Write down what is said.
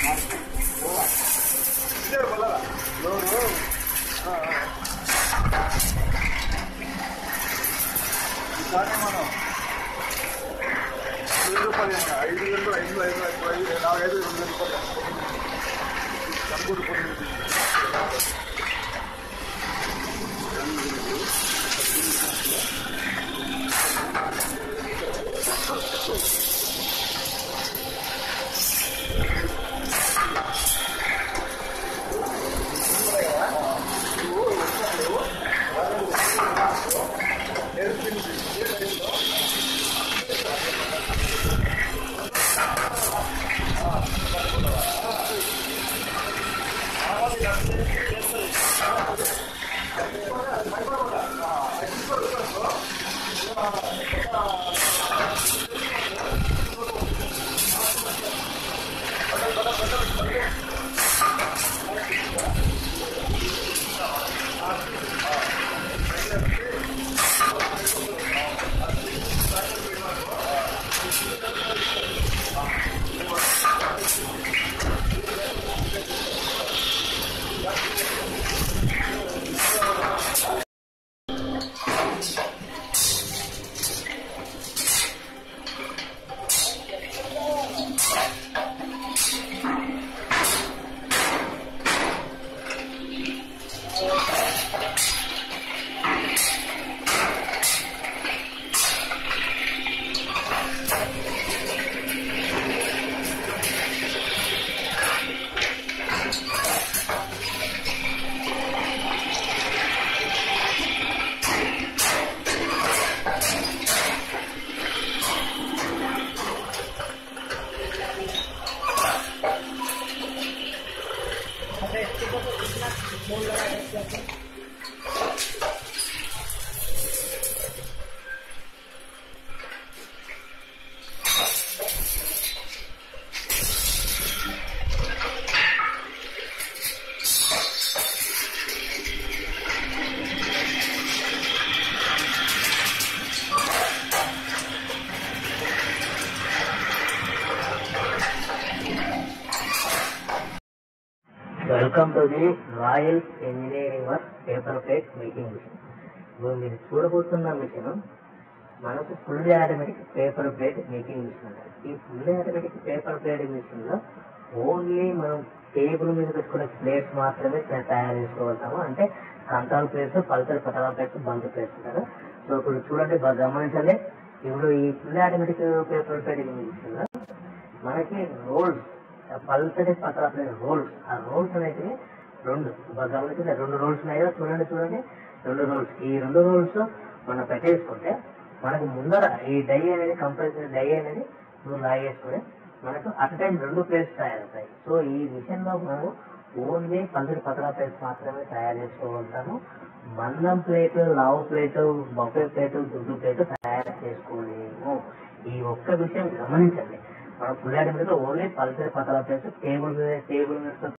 కానీ మనం ఐదు రూపాయలు ఇంకా ఐదు వేలు ఐదు ఐదు ఐదు ఐదు నాలుగైదు రెండు వేల రూపాయలు కంప్యూటర్ కొన్ని welcome to the royal engineering work paper plate making machine ఇప్పుడు మీరు చూడబోతున్న మిషన్ మనకు full automatic paper plate making machine అంటారు ఈ full automatic paper plate machine లో ఓన్లీ మనం టేబుల్ మీద పెట్టుకునే ప్లేట్స్ మాత్రమే త- తయారు చేసుకోగలుగుతాము అంటే కంట్రోల్ ప్లేట్స్ పల్సర్ పటల ప్లేట్స్ బంక్ ప్లేట్స్ కదా సో ఇప్పుడు చూడండి బాగా గమనించండి ఇప్పుడు ఈ full automatic paper plate machine లో మనకి రోల్స్ పల్సటి పక్కన ప్లేట్ రోల్స్ ఆ రోల్స్ అనేటివి రెండు బాగా గమనించండి రెండు రోల్స్ ఉన్నాయి కదా చూడండి చూడండి రెండు రోల్స్ ఈ రెండు రోల్స్ మనం పెట్టేసుకుంటే మనకు ముందర ఈ డై అనేది కంపల్సరీ డై అనేది నువ్వు లాగేసుకొని మనకు అట్ టైం రెండు ప్లేట్స్ తయారవుతాయి సో ఈ మిషన్ లో మనము ఓన్లీ పల్సటి పక్కన ప్లేట్స్ మాత్రమే తయారు చేసుకోగలుగుతాము మందం ప్లేట్ లావు ప్లేట్ బొఫే ప్లేట్ దుడ్డు ప్లేట్ తయారు చేసుకోలేము ఈ ఒక్క విషయం గమనించండి మనం ఫుల్ మీద ఓన్లీ పల్సర్ పతల ప్లేస్ టేబుల్ మీద టేబుల్ మీద